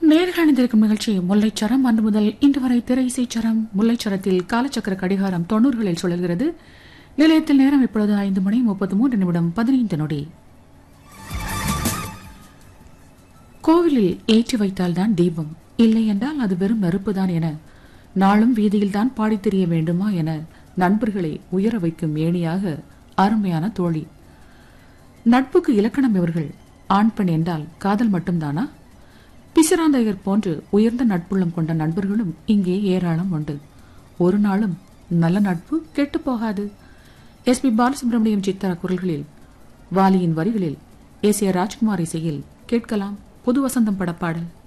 நேர்கள் அணிந்திருக்கும் நிகழ்ச்சி முல்லைச்சரம் அன்று முதல் இன்று வரை திரை இசைச்சரம் முல்லைச்சரத்தில் காலச்சக்கர கடிகாரம் தொண்ணூறுகளில் சுழல்கிறது நிலையத்தில் நேரம் இப்பொழுது ஐந்து மணி முப்பத்து மூன்று நிமிடம் பதினைந்து நொடி கோவிலில் ஏற்றி வைத்தால்தான் தீபம் இல்லை என்றால் அது வெறும் நெருப்புதான் என நாளும் வீதியில்தான் பாடித் திரிய வேண்டுமா என நண்பர்களை உயர வைக்கும் ஏணியாக அருமையான தோழி நட்புக்கு இலக்கணம் இவர்கள் ஆண் பெண் என்றால் காதல் மட்டும்தானா பிசிராந்தையர் போன்று உயர்ந்த நட்புள்ளம் கொண்ட நண்பர்களும் இங்கே ஏராளம் உண்டு ஒரு நாளும் நல்ல நட்பு கெட்டுப் போகாது எஸ் பி பாலசுப்ரமணியம் சித்தா குரல்களில் வாலியின் வரிகளில் எஸ் ஏ ராஜ்குமார் இசையில் கேட்கலாம் புது வசந்தம் படப்பாடல்